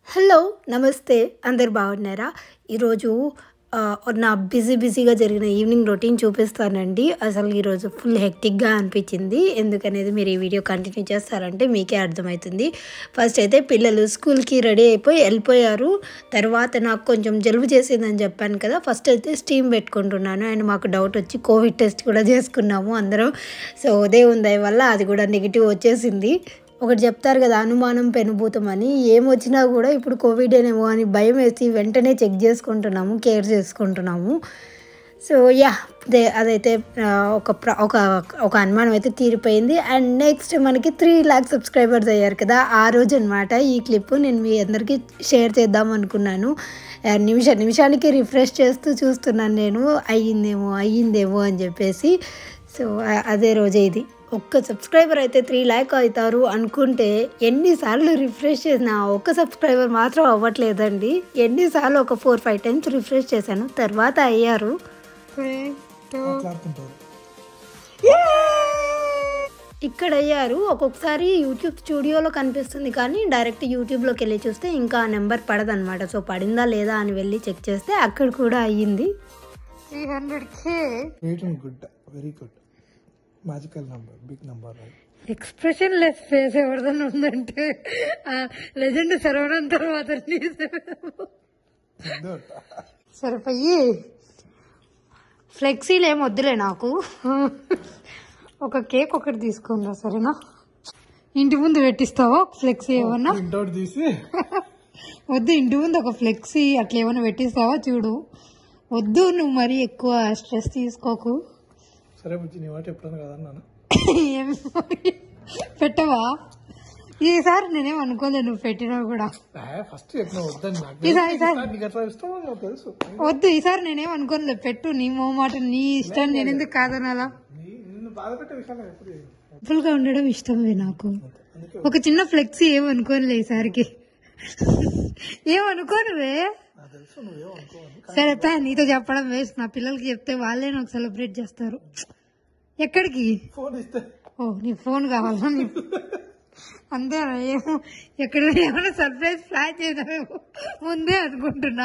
Hello నమస్తే అందరు బాగున్నారా ఈరోజు ఆ, నా బిజీ బిజీగా జరిగిన ఈవినింగ్ రొటీన్ చూపిస్తానండి అసలు ఈరోజు ఫుల్ హెక్టిక్గా అనిపించింది ఎందుకనేది మీరు ఈ వీడియో కంటిన్యూ చేస్తారంటే మీకే అర్థమవుతుంది ఫస్ట్ అయితే పిల్లలు స్కూల్కి రెడీ అయిపోయి వెళ్ళిపోయారు తర్వాత నాకు కొంచెం జలుబు చేసిందని చెప్పాను కదా ఫస్ట్ అయితే స్టీమ్ పెట్టుకుంటున్నాను అండ్ మాకు డౌట్ వచ్చి కోవిడ్ టెస్ట్ కూడా చేసుకున్నాము అందరం సో ఉదయం దయ వల్ల అది కూడా నెగిటివ్ వచ్చేసింది ఒకటి చెప్తారు కదా అనుమానం పెనుభూతం అని ఏమొచ్చినా కూడా ఇప్పుడు కోవిడ్ ఏమో అని భయం వేసి వెంటనే చెక్ చేసుకుంటున్నాము కేర్ చేసుకుంటున్నాము సో యా అదే అదైతే ఆ, ఒక ప్ర ఒక ఒక అనుమానం అయితే తీరిపోయింది అండ్ నెక్స్ట్ మనకి త్రీ ల్యాక్ సబ్స్క్రైబర్స్ అయ్యారు కదా ఆ రోజు అనమాట ఈ క్లిప్ నేను మీ అందరికీ షేర్ చేద్దాం అనుకున్నాను ఆ, నిమిష నిమిషానికి రిఫ్రెష్ చేస్తూ చూస్తున్నాను నేను అయ్యిందేమో అయ్యిందేమో అని చెప్పేసి సో ఆ- అదే రోజే ఇది ఒక్క సబ్స్క్రైబర్ అయితే త్రీ ల్యాక్ అవుతారు అనుకుంటే ఎన్నిసార్లు రిఫ్రెష్ చేసినా ఒక్క సబ్స్క్రైబర్ మాత్రం అవ్వట్లేదండి ఎన్నిసార్లు ఒక ఫోర్ ఫైవ్ టైమ్స్ రిఫ్రెష్ చేశాను తర్వాత అయ్యారు మాట్లాడుతుంటారు ఇక్కడ అయ్యారు ఒక్కొక్కసారి యూట్యూబ్ స్టూడియోలో కనిపిస్తుంది కానీ డైరెక్ట్ యూట్యూబ్లోకి వెళ్ళి చూస్తే ఇంకా ఆ నెంబర్ పడదనమాట సో పడిందా లేదా అని వెళ్ళి చెక్ చేస్తే అక్కడ కూడా అయ్యింది three hundred K waiting good very good magical number big number expression less face ఎవరిదైనా ఉందంటే లెజెండ్ సరవడం తర్వాత సరిపోయి ఫ్లెక్సీలు ఏం వద్దులే నాకు ఒక కేక్ ఒకటి తీసుకుందా సరేనా ఇంటి ముందు పెట్టిస్తావా ఫ్లెక్సీ ఏమన్నా ప్రింట్అవుట్ తీసి వద్దు ఇంటి ముందు ఒక ఫ్లెక్సీ అట్లా ఏమైనా పెట్టిస్తావా చూడు వద్దు నువ్వు మరీ ఎక్కువ స్ట్రెస్ తీసుకోకు సరే బుజ్జి నీ మాట ఎప్పుడన్నా కదన్నాను ఏం పెట్టవా ఈసారి నేనేం అనుకోలేదు నువ్వు పెట్టినా కూడా ఫస్ట్ చెప్పిన వద్దని నాకు ఈసారి ఈసారి తెలుసు. నీకు ఎట్లా ఇష్టమో నాకు తెలుసు వద్దు ఈసారి నేనేం అనుకోలేదు పెట్టు నీ మాట నీ ఇష్టం నేను ఎందుకు కాదనాలా నీ- నిన్ను బాధ పెట్టే విషయాలు నాకు ఎప్పుడు చేయను. సింపుల్ గా ఉండడం ఇష్టమే నాకు అందుకే ఒక చిన్న ఫ్లెక్సీ ఏమనుకోనులే ఈసారికి ఏమనుకోనువే నాకు తెలుసు నువ్వేమో అనుకోవాలి సరే తా నీతో చెప్పడం వేస్ట్ నా పిల్లలకి చెప్తే వాళ్ళే నాకు సెలబ్రేట్ చేస్తారు ఎక్కడికి ఫోన్ ఇస్తే ఓ నీ ఫోన్ కావాలా నీ అంతే ఏమో ఎక్కడ ఏమైనా సర్ప్రైజ్ ప్లాన్ చేద్దామేమో ముందే అనుకుంటున్నా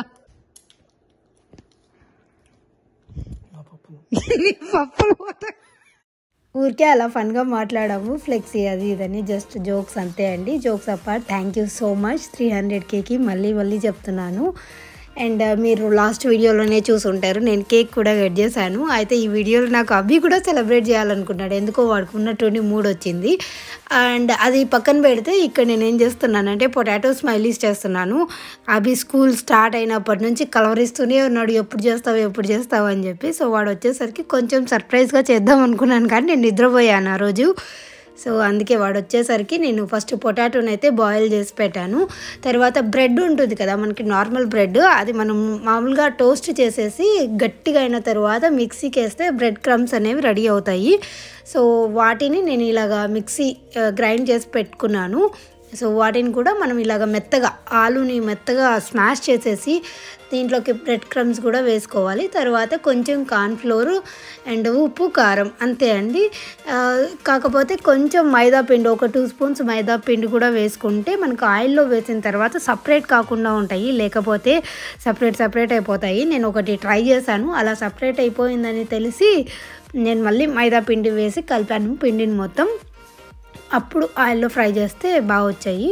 నా పప్పులు నీ పప్పులు పోతాయి ఊరికే అలా ఫన్గా మాట్లాడాము ఫ్లెక్సీ అది ఇదని జస్ట్ జోక్స్ అంతే అండి jokes apart thank you so much three hundred కేకి మళ్ళీ మళ్ళీ చెప్తున్నాను అండ్ మీరు లాస్ట్ వీడియోలోనే చూసి ఉంటారు నేను కేక్ కూడా కట్ చేశాను అయితే ఈ వీడియోలో నాకు అభి కూడా సెలబ్రేట్ చేయాలనుకున్నాడు ఎందుకో వాడికి ఉన్నటువంటి మూడ్ వచ్చింది అండ్ అది పక్కన పెడితే ఇక్కడ నేను ఏం చేస్తున్నానంటే పొటాటో స్మైలీస్ చేస్తున్నాను అభి స్కూల్ స్టార్ట్ అయినప్పటి నుంచి కలవరిస్తూనే ఉన్నాడు ఎప్పుడు చేస్తావు ఎప్పుడు చేస్తావు అని చెప్పి సో వాడు వచ్చేసరికి కొంచెం సర్ప్రైజ్గా చేద్దాం అనుకున్నాను కానీ నేను నిద్రపోయాను ఆ రోజు సో అందుకే వాడు వచ్చేసరికి నేను ఫస్ట్ పొటాటోని అయితే బాయిల్ చేసి పెట్టాను తర్వాత బ్రెడ్ ఉంటుంది కదా మనకి నార్మల్ బ్రెడ్ అది మనం మామూలుగా టోస్ట్ చేసేసి గట్టిగా అయిన తర్వాత మిక్సీకి వేస్తే బ్రెడ్ క్రమ్స్ అనేవి రెడీ అవుతాయి సో వాటిని నేను ఇలాగా మిక్సీ గ్రైండ్ చేసి పెట్టుకున్నాను సో వాటిని కూడా మనం ఇలాగ మెత్తగా ఆలుని మెత్తగా స్మాష్ చేసేసి దీంట్లోకి బ్రెడ్ క్రమ్స్ కూడా వేసుకోవాలి తర్వాత కొంచెం కార్న్ఫ్లోర్ అండ్ ఉప్పు కారం అంతే అండి ఆ, కాకపోతే కొంచెం మైదా పిండి ఒక టూ స్పూన్స్ మైదా పిండి కూడా వేసుకుంటే మనకు ఆయిల్లో వేసిన తర్వాత సపరేట్ కాకుండా ఉంటాయి లేకపోతే సపరేట్ సపరేట్ అయిపోతాయి నేను ఒకటి ట్రై చేశాను అలా సపరేట్ అయిపోయిందని తెలిసి నేను మళ్ళీ మైదా పిండి వేసి కలిపాను పిండిని మొత్తం అప్పుడు ఆయిల్లో ఫ్రై చేస్తే బాగా వచ్చాయి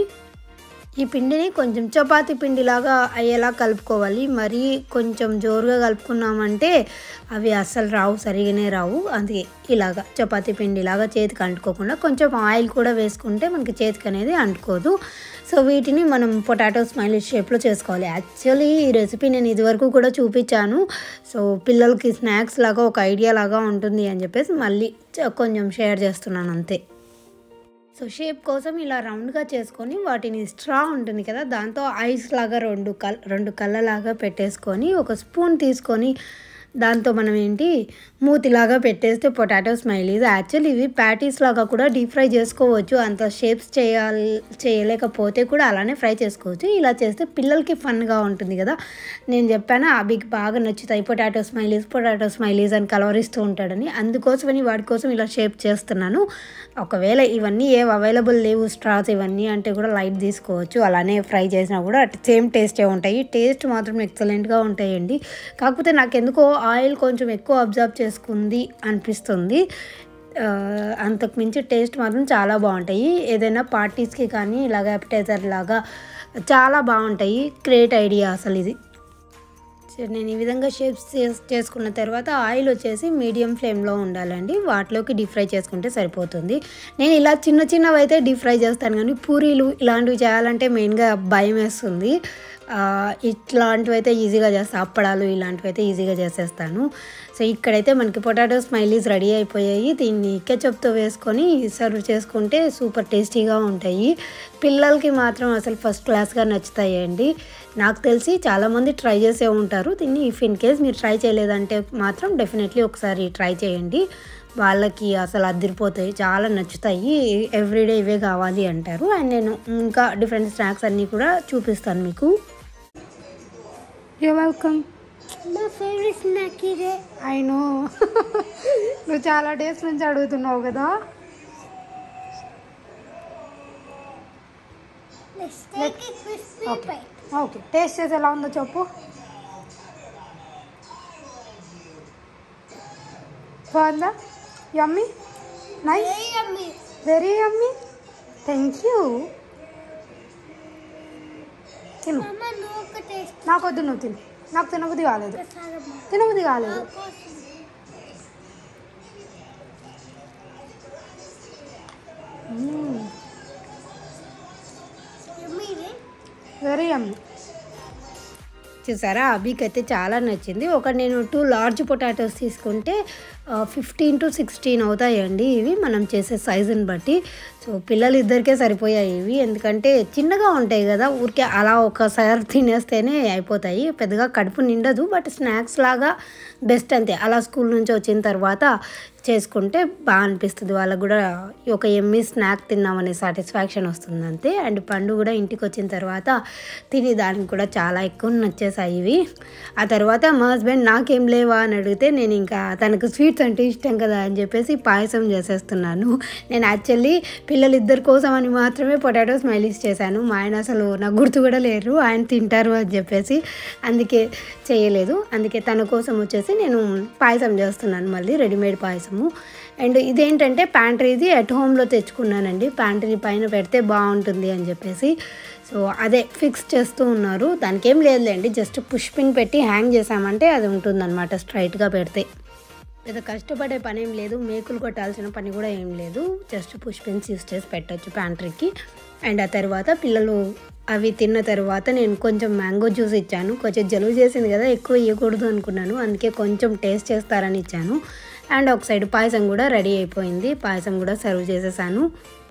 ఈ పిండిని కొంచెం చపాతీ పిండిలాగా అయ్యేలా కలుపుకోవాలి మరీ కొంచెం జోరుగా కలుపుకున్నామంటే అవి అస్సలు రావు సరిగానే రావు అందుకే ఇలాగా చపాతీ పిండిలాగా చేతికి అంటుకోకుండా కొంచెం ఆయిల్ కూడా వేసుకుంటే మనకి చేతికి అనేది అంటుకోదు సో వీటిని మనం పొటాటో స్మైలీ షేప్లో చేసుకోవాలి యాక్చువల్లీ ఈ రెసిపీ నేను ఇదివరకు కూడా చూపించాను సో పిల్లలకి స్నాక్స్ లాగా ఒక ఐడియా లాగా ఉంటుంది అని చెప్పేసి మళ్ళీ చ- కొంచెం షేర్ చేస్తున్నాను అంతే సో షేప్ కోసం ఇలా రౌండ్గా చేసుకొని వాటిని స్ట్రా ఉంటుంది కదా దాంతో ఐస్ లాగా రెండు కల్ రెండు కళ్ళలాగా పెట్టేసుకొని ఒక స్పూన్ తీసుకొని దాంతో మనం ఏంటి మూతిలాగా పెట్టేస్తే పొటాటో స్మైలీస్ యాక్చువల్లీ ఇవి ప్యాటీస్ లాగా కూడా డీప్ ఫ్రై చేసుకోవచ్చు అంత షేప్స్ చేయాలి చేయలేకపోతే కూడా అలానే ఫ్రై చేసుకోవచ్చు ఇలా చేస్తే పిల్లలకి ఫన్గా ఉంటుంది కదా నేను చెప్పాను అభికి బాగా నచ్చుతాయి పొటాటో స్మైలీస్ పొటాటో స్మైలీస్ అని కలవరిస్తూ ఉంటాడని అందుకోసమని వాడి కోసం ఇలా షేప్ చేస్తున్నాను ఒకవేళ ఇవన్నీ ఏవి అవైలబుల్ లేవు స్ట్రాస్ ఇవన్నీ అంటే కూడా లైట్ తీసుకోవచ్చు అలానే ఫ్రై చేసినా కూడా సేమ్ టేస్టే ఉంటాయి టేస్ట్ మాత్రం ఎక్సలెంట్గా ఉంటాయండి కాకపోతే నాకు ఎందుకో ఆయిల్ కొంచెం ఎక్కువ అబ్జర్వ్ చేసుకుంది అనిపిస్తుంది ఆ, అంతకు మించి టేస్ట్ మాత్రం చాలా బాగుంటాయి ఏదైనా పార్టీస్కి కానీ ఇలాగ అపిటైజర్ లాగా చాలా బాగుంటాయి గ్రేట్ ఐడియా అసలు ఇది సో నేను ఈ విధంగా షేప్స్ చేస్- చేసుకున్న తర్వాత ఆయిల్ వచ్చేసి మీడియం ఫ్లేమ్లో ఉండాలండి వాటిలోకి డీప్ ఫ్రై చేసుకుంటే సరిపోతుంది నేను ఇలా చిన్న చిన్నవి అయితే డీప్ ఫ్రై చేస్తాను కానీ పూరీలు ఇలాంటివి చేయాలంటే మెయిన్గా భయం వేస్తుంది ఆ, ఇట్లాంటివి అయితే ఈజీగా చేస్తాను అప్పడాలు ఇలాంటివి అయితే ఈజీగా చేసేస్తాను సో ఇక్కడైతే మనకి పొటాటో స్మైలీస్ రెడీ అయిపోయాయి దీన్ని కెచప్తో వేసుకొని సర్వ్ చేసుకుంటే సూపర్ టేస్టీగా ఉంటాయి పిల్లలకి మాత్రం అసలు ఫస్ట్ క్లాస్గా నచ్చుతాయండి నాకు తెలిసి చాలామంది ట్రై చేసే ఉంటారు దీన్ని ఇఫ్ ఇన్ కేస్ మీరు ట్రై చేయలేదంటే మాత్రం డెఫినెట్లీ ఒకసారి ట్రై చేయండి వాళ్ళకి అసలు అదిరిపోతాయి చాలా నచ్చుతాయి ఎవ్రీడే ఇవే కావాలి అంటారు అండ్ నేను ఇంకా డిఫరెంట్ స్నాక్స్ అన్నీ కూడా చూపిస్తాను మీకు యూ వెల్కమ్ నా ఫేవరెట్ స్నాక్ ఇదే ఐ నో నువ్వు చాలా డేస్ నుంచి అడుగుతున్నావు కదా let's take it crispy okay bite okay taste చేసి ఎలా ఉందో చెప్పు బాగుందా yummy nice very yummy very yummy thank you తిను అమ్మ నువ్వు ఒక టేస్ట్ నాకు వద్దు నువ్వు తిను నాకు తినబుద్ధి కాలేదు ప్రసాదం తినబుద్ధి కాలేదు యమ్మీ ఇది వెరీ యమ్మీ చూసారా అభికి అయితే చాలా నచ్చింది ఒక నేను టూ లార్జ్ పొటాటోస్ తీసుకుంటే ఫిఫ్టీన్ టు సిక్స్టీన్ అవుతాయండి ఇవి మనం చేసే సైజుని బట్టి సో పిల్లలు ఇద్దరికే సరిపోయాయి ఇవి ఎందుకంటే చిన్నగా ఉంటాయి కదా ఊరికే అలా ఒకసారి తినేస్తేనే అయిపోతాయి పెద్దగా కడుపు నిండదు బట్ స్నాక్స్ లాగా బెస్ట్ అంతే అలా స్కూల్ నుంచి వచ్చిన తర్వాత చేసుకుంటే బాగా అనిపిస్తుంది వాళ్ళకు కూడా ఒక ఎమ్మి స్నాక్ తిన్నామనే సాటిస్ఫాక్షన్ వస్తుంది అంతే అండ్ పండు కూడా ఇంటికి వచ్చిన తర్వాత తిని దానికి కూడా చాలా ఎక్కువ నచ్చేసాయి ఇవి ఆ తర్వాత మా హస్బెండ్ నాకేం లేవా అని అడిగితే నేను ఇంకా తనకు స్వీట్స్ అంటే ఇష్టం కదా అని చెప్పేసి పాయసం చేసేస్తున్నాను నేను యాక్చువల్లీ పిల్లలిద్దరి కోసం అని మాత్రమే పొటాటో స్మైలీస్ చేశాను మా ఆయన అసలు నాకు గుర్తు కూడా లేరు ఆయన తింటారు అని చెప్పేసి అందుకే చేయలేదు అందుకే తన కోసం వచ్చేసి నేను పాయసం చేస్తున్నాను మళ్ళీ రెడీమేడ్ పాయసము అండ్ ఇదేంటంటే ప్యాంట్రీది అట్ హోమ్లో తెచ్చుకున్నానండి ప్యాంట్రీ పైన పెడితే బాగుంటుంది అని చెప్పేసి సో అదే ఫిక్స్ చేస్తూ ఉన్నారు దానికి ఏం లేదులేండి జస్ట్ పుష్ పిన్ పెట్టి హ్యాంగ్ చేసామంటే అది ఉంటుందన్నమాట స్ట్రైట్గా పెడితే పెద్ద కష్టపడే పని ఏం లేదు మేకులు కొట్టాల్సిన పని కూడా ఏం లేదు జస్ట్ పుష్ పిన్స్ యూస్ చేసి పెట్టచ్చు ప్యాంట్రీకి అండ్ ఆ తర్వాత పిల్లలు అవి తిన్న తర్వాత నేను కొంచెం మ్యాంగో జ్యూస్ ఇచ్చాను కొంచెం జలుబు చేసింది కదా ఎక్కువ ఇవ్వకూడదు అనుకున్నాను అందుకే కొంచెం టేస్ట్ చేస్తారని ఇచ్చాను అండ్ ఒక సైడ్ పాయసం కూడా రెడీ అయిపోయింది పాయసం కూడా సర్వ్ చేసేసాను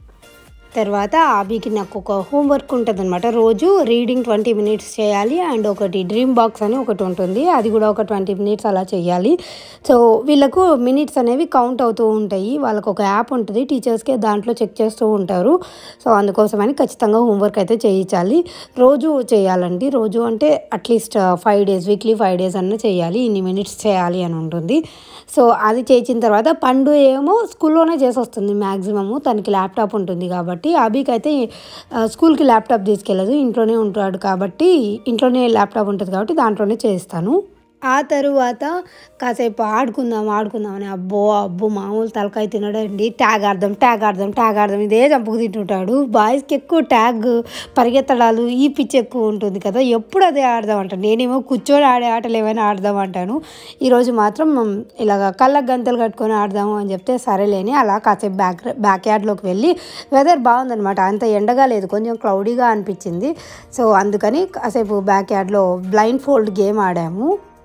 తర్వాత ఆబీకి నాకు ఒక హోంవర్క్ ఉంటుంది అనమాట రోజు రీడింగ్ ట్వంటీ మినిట్స్ చేయాలి అండ్ ఒకటి డ్రీమ్ బాక్స్ అని ఒకటి ఉంటుంది అది కూడా ఒక ట్వంటీ మినిట్స్ అలా చేయాలి సో వీళ్ళకు మినిట్స్ అనేవి కౌంట్ అవుతూ ఉంటాయి వాళ్ళకు ఒక యాప్ ఉంటుంది టీచర్స్కే దాంట్లో చెక్ చేస్తూ ఉంటారు సో అందుకోసమని ఖచ్చితంగా హోంవర్క్ అయితే చేయించాలి రోజు చేయాలండి రోజు అంటే at least five days weekly five days అన్న చేయాలి ఇన్ని మినిట్స్ చేయాలి అని ఉంటుంది సో అది చేసిన తర్వాత పండు ఏమో స్కూల్లోనే చేసి వస్తుంది మ్యాక్సిమము తనకి ల్యాప్టాప్ ఉంటుంది కాబట్టి అభికి అయితే ఆ, స్కూల్కి ల్యాప్టాప్ తీసుకెళ్ళదు ఇంట్లోనే ఉంటాడు కాబట్టి ఇంట్లోనే ల్యాప్టాప్ ఉంటుంది కాబట్టి దాంట్లోనే చేస్తాను ఆ తరువాత కాసేపు ఆడుకుందాం ఆడుకుందాం అని అబ్బో అబ్బో మామూలు తలకాయ తినడండి ట్యాగ్ ఆడదాం ట్యాగ్ ఆడదాం ట్యాగ్ ఆడదాం ఇదే చంపుకు తింటుంటాడు బాయ్స్కి ఎక్కువ ట్యాగ్ పరిగెత్తడాలు ఈ పిచ్చి ఎక్కువ ఉంటుంది కదా ఎప్పుడు అదే ఆడదాం అంటాను నేనేమో కూర్చొని ఆడే ఆటలు ఏమైనా ఆడదాం అంటాను ఈరోజు మాత్రం ఇలాగ కళ్ళకు గంతలు కట్టుకొని ఆడదాము అని చెప్తే సరేలేని అలా కాసేపు బ్యాక్ బ్యాక్ యార్డ్లోకి వెళ్ళి వెదర్ బాగుందనమాట అంత ఎండగా లేదు కొంచెం క్లౌడీగా అనిపించింది సో అందుకని కాసేపు బ్యాక్ యార్డ్లో బ్లైండ్ ఫోల్డ్ గేమ్ ఆడాము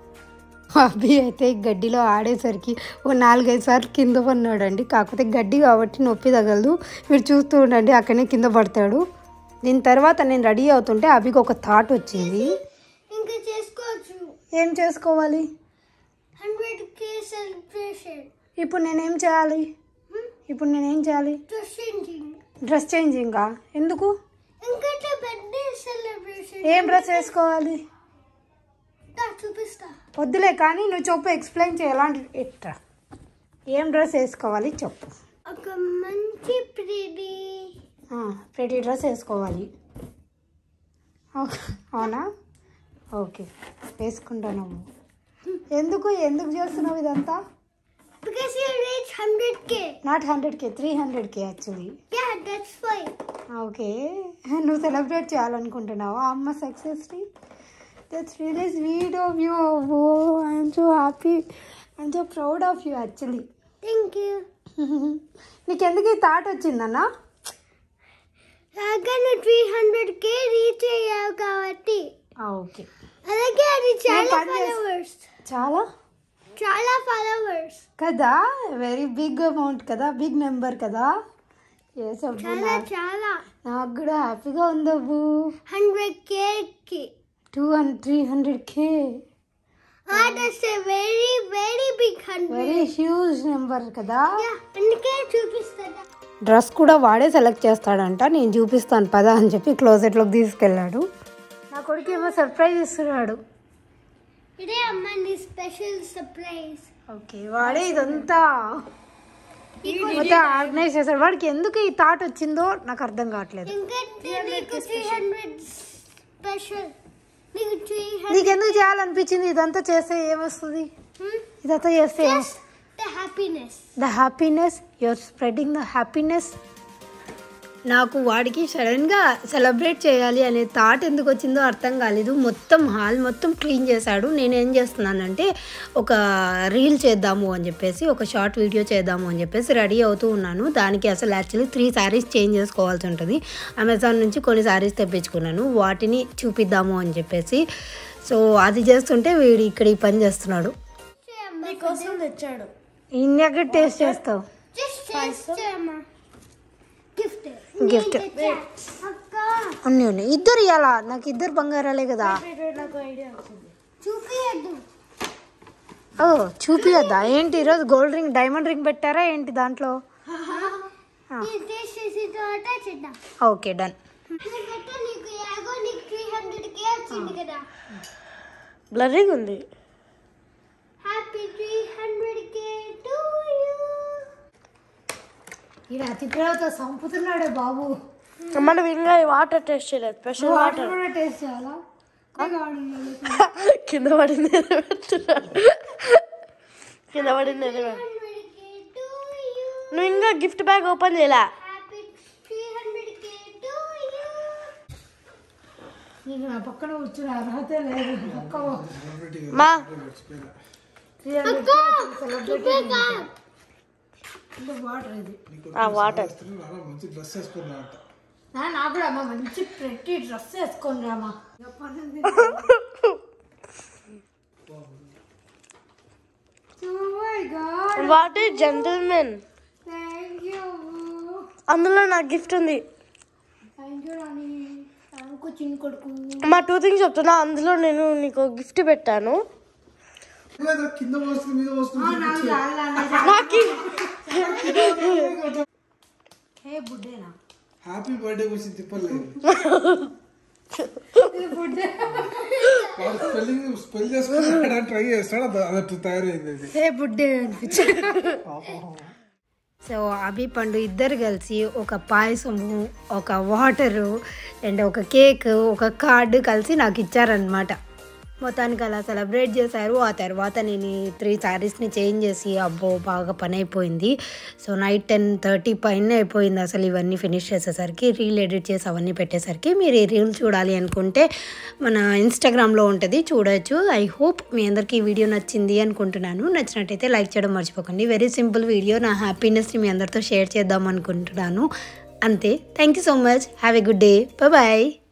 అభి అయితే గడ్డిలో ఆడేసరికి ఓ నాలుగైదు సార్లు కింద పడినాడండి కాకపోతే గడ్డి కాబట్టి నొప్పి తగలదు మీరు చూస్తూ ఉండండి అక్కడనే కింద పడతాడు దీని తర్వాత నేను రెడీ అవుతుంటే అభికి ఒక థాట్ వచ్చింది ఇంకా చేసుకోవచ్చు ఏం చేసుకోవాలి హండ్రెడ్ కే సెలబ్రేషన్ ఇప్పుడు నేనేం చేయాలి ఇప్పుడు నేనేం చేయాలి డ్రెస్సింగ్ డ్రెస్ చేంజింగా ఎందుకు ఇంకటి బర్త్డే సెలబ్రేషన్ ఏం డ్రెస్ వేసుకోవాలి చూపిస్తా వద్దులే కానీ నువ్వు చెప్పు ఎక్స్ప్లెయిన్ చేయాలంటే ఎట్రా ఏం డ్రెస్ వేసుకోవాలి చెప్పు ఒక మంచి ప్రీతి ప్రతి డ్రెస్ వేసుకోవాలి ఓకే. అవునా ఓకే వేసుకుంటాను ఎందుకు ఎందుకు చేస్తున్నావు ఇదంతా because you reach hundred K not hundred K three hundred K actually yeah that's why okay నువ్వు సెలబ్రేట్ చేయాలనుకుంటున్నావా అమ్మ సక్సెస్ని that's really sweet of you oh I'm so happy I'm so proud of you actually thank you నీకెందుకు ఈ thought వచ్చిందన్నా అలాగే three hundred కే reach అయ్యావు కాబట్టి okay అలాగే అది చాలా పని చేస్తా. ఫాలోవర్స్ చాలా చాలా ఫాలోవర్స్ కదా వెరీ బిగ్ అమౌంట్ కదా బిగ్ నెంబర్ కదా ఎస్ అబ్బు చాలా నాకు చాలా నాకు కూడా హ్యాపీగా ఉంది అబ్బు హండ్రెడ్ కే కి two hundred three hundred K that's a very very big hundred very huge number కదా అందుకే చూపిస్తాను డ్రెస్ కూడా వాడే సెలెక్ట్ చేస్తాడంట నేను చూపిస్తాను పదా అని చెప్పి క్లోజెట్లోకి తీసుకెళ్ళాడు నా కొడుకు ఏమో సర్ప్రైజ్ ఇస్తున్నాడు ఇదే అమ్మ నీ స్పెషల్ సర్ప్రైజ్ ఓకే వాడే ఇదంతా మొత్తం ఆర్గనైజ్ చేశాడు వాడికి ఎందుకు ఈ థాట్ వచ్చిందో నాకు అర్థం కావట్లేదు ఇంకా నీకు త్రీ హండ్రెడ్ స్పెషల్ నీకు త్రీ నీకు ఎందుకు చేయాలనిపించింది ఇదంతా చేస్తే ఏమొస్తుంది ఇదంతా చేస్తే ఏం- the happiness the happiness your spreading the happiness నాకు వాడికి సడన్గా సెలబ్రేట్ చేయాలి అనే థాట్ ఎందుకు వచ్చిందో అర్థం కాలేదు మొత్తం హాల్ మొత్తం క్లీన్ చేశాడు నేను ఏం చేస్తున్నానంటే ఒక రీల్ చేద్దాము అని చెప్పేసి ఒక షార్ట్ వీడియో చేద్దాము అని చెప్పేసి రెడీ అవుతూ ఉన్నాను దానికి అసలు యాక్చువల్లీ త్రీ శారీస్ చేంజ్ చేసుకోవాల్సి ఉంటుంది అమెజాన్ నుంచి కొన్ని శారీస్ తెప్పించుకున్నాను వాటిని చూపిద్దాము అని చెప్పేసి సో అది చేస్తుంటే వీడు ఇక్కడ ఈ పని చేస్తున్నాడు నీకోసం తెచ్చాడు ఇంకెక్కడ టేస్ట్ చేస్తావు జస్ట్ చేస్తామా గిఫ్ట్ Gift. అక్క అన్నీ ఉన్నాయి ఇద్దరు ఇవ్వాలా నాకు ఇద్దరు బంగారాలే కదా నాకు ఐడియా వచ్చింది చూపియద్దు ఓ చూపియద్దా ఏంటి ఈరోజు గోల్డ్ రింగ్ డైమండ్ రింగ్ పెట్టారా ఏంటి దాంట్లో నేను టేస్ట్ చేసి తర్వాత చేద్దాం ఓకే డన్ ఎందుకంటే నీకు యాగో నీకు త్రీ హండ్రెడ్ కే వచ్చింది కదా బ్లరింగ్ ఉంది happy three hundred K to you ఈడ అతిప్రవత సంపుతున్నాడే బాబు మనం ఇంకా వాటర్ టేస్ట్ చేయలేదు స్పెషల్ వాటర్ కూడా టేస్ట్ చేయాలా కింద పడింది ఎరబెట్టురా. కింద పడింది ఎరబె- హండ్రెడ్ కే టు యూ నువ్వు ఇంకా గిఫ్ట్ బ్యాగ్ ఓపెన్ చేయలే happy three hundred K to you నీకు నా పక్కన కూర్చుని అర్హత లేదు పక్క మా వాటర్ ఇది ఆ వాటర్ నాన్న మంచి డ్రెస్ వేసుకున్నా అంట నా- నాకు కూడా అమ్మ మంచి ప్రతి డ్రెస్ వేసుకొని Rama what is gentlemen thank you అందులో నాకు గిఫ్ట్ ఉంది thank you Rani thank you చిన్న కొడుకు మా టూ థింగ్స్ చెప్తున్నా అందులో నేను నీకు గిఫ్ట్ పెట్టాను లేదా కింద పోసుకుని మీద పోసుకుని నాకు హే బుడ్డేనా హ్యాపీ బర్త్డే గురించి తిప్పలేదు వాడు స్పెల్లింగ్ స్పెల్ చేసుకుని ట్రై చేస్తాడు అది అదట్టు తయారైంది అది హే బుడ్డే అనిపించింది సో అభి పండు ఇద్దరు కలిసి ఒక పాయసము ఒక వాటరు అండ్ ఒక కేక్ ఒక కార్డు కలిసి నాకు ఇచ్చారనమాట మొత్తానికి అలా సెలబ్రేట్ చేశారు ఆ తర్వాత నేను ఈ త్రీ శారీస్ని చేంజ్ చేసి అబ్బో బాగా పని అయిపోయింది సో నైట్ టెన్ థర్టీ పైన అయిపోయింది అసలు ఇవన్నీ ఫినిష్ చేసేసరికి రీల్ ఎడిట్ చేసి అవన్నీ పెట్టేసరికి మీరు ఈ రీల్ చూడాలి అనుకుంటే మన ఇన్స్టాగ్రామ్లో ఉంటుంది చూడొచ్చు ఐ హోప్ మీ అందరికీ ఈ వీడియో నచ్చింది అనుకుంటున్నాను నచ్చినట్టయితే లైక్ చేయడం మర్చిపోకండి వెరీ సింపుల్ వీడియో నా హ్యాపీనెస్ని మీ అందరితో షేర్ చేద్దాం అనుకుంటున్నాను అంతే thank you so much have a good day bye